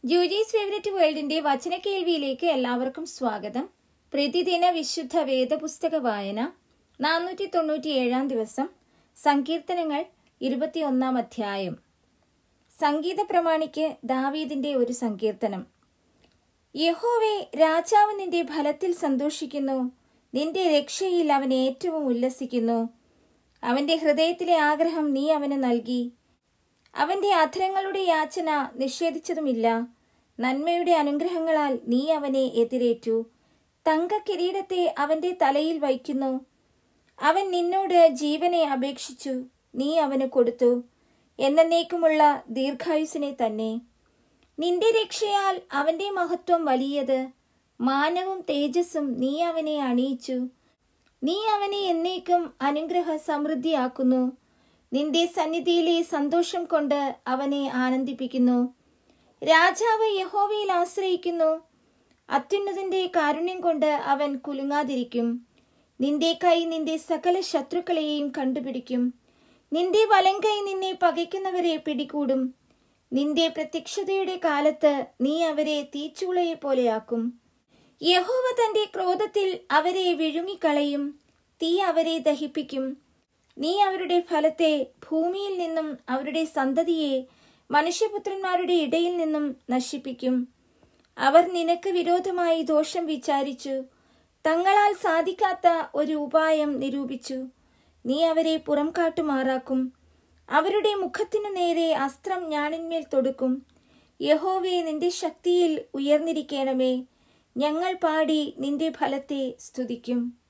ജൂജീസ് favourite വേൾഡിന്റെ വചന കേൾവിയിലേക്ക് എല്ലാവർക്കും സ്വാഗതം പ്രതിദിന വിശുദ്ധ വേദപുസ്തക വായന നാനൂറ്റി തൊണ്ണൂറ്റി ഏഴാം ദിവസം സങ്കീർത്തനങ്ങൾ ഇരുപത്തിയൊന്നാം അധ്യായം സംഗീത പ്രമാണിക്ക് ദാവീദിന്റെ ഒരു സങ്കീർത്തനം യഹോവേ രാജാവ് നിന്റെ ഫലത്തിൽ സന്തോഷിക്കുന്നു നിന്റെ രക്ഷയിൽ അവൻ ഏറ്റവും ഉല്ലസിക്കുന്നു അവന്റെ ഹൃദയത്തിലെ ആഗ്രഹം നീ അവന് നൽകി അവന്റെ അധരങ്ങളുടെ യാചന നിഷേധിച്ചതുമില്ല നന്മയുടെ അനുഗ്രഹങ്ങളാൽ നീ അവനെ എതിരേറ്റു തങ്ക കിരീടത്തെ അവന്റെ തലയിൽ വയ്ക്കുന്നു അവൻ നിന്നോട് ജീവനെ അപേക്ഷിച്ചു നീ അവന് കൊടുത്തു എന്നേക്കുമുള്ള ദീർഘായുസിനെ തന്നെ നിന്റെ രക്ഷയാൽ അവന്റെ മഹത്വം വലിയത് മാനവും തേജസ്സും നീ അവനെ അണിയിച്ചു നീ അവനെ എന്നേക്കും അനുഗ്രഹ സമൃദ്ധിയാക്കുന്നു നിന്റെ സന്നിധിയിലെ സന്തോഷം കൊണ്ട് അവനെ ആനന്ദിപ്പിക്കുന്നു രാജാവ് യഹോവയിൽ ആശ്രയിക്കുന്നു അത്യുന്നതിന്റെ കാരുണ്യം കൊണ്ട് അവൻ കുലുങ്ങാതിരിക്കും നിന്റെ കൈ നിന്റെ സകല ശത്രുക്കളെയും കണ്ടുപിടിക്കും നിന്റെ വലം കൈ നിന്നെ പകയ്ക്കുന്നവരെ പിടികൂടും നിന്റെ പ്രത്യക്ഷതയുടെ കാലത്ത് നീ അവരെ തീച്ചൂളയെ പോലെയാക്കും യഹോവ തന്റെ ക്രോധത്തിൽ അവരെ വിഴുങ്ങിക്കളയും തീ അവരെ ദഹിപ്പിക്കും നീ അവരുടെ ഫലത്തെ ഭൂമിയിൽ നിന്നും അവരുടെ സന്തതിയെ മനുഷ്യപുത്രന്മാരുടെ ഇടയിൽ നിന്നും നശിപ്പിക്കും അവർ നിനക്ക് വിരോധമായി ദോഷം വിചാരിച്ചു തങ്ങളാൽ സാധിക്കാത്ത ഒരു ഉപായം നിരൂപിച്ചു നീ അവരെ പുറം കാട്ടുമാറാക്കും അവരുടെ മുഖത്തിനു നേരെ അസ്ത്രം ഞാണിന്മേൽ തൊടുക്കും യഹോവേ നിന്റെ ശക്തിയിൽ ഉയർന്നിരിക്കണമേ ഞങ്ങൾ പാടി നിന്റെ ഫലത്തെ സ്തുതിക്കും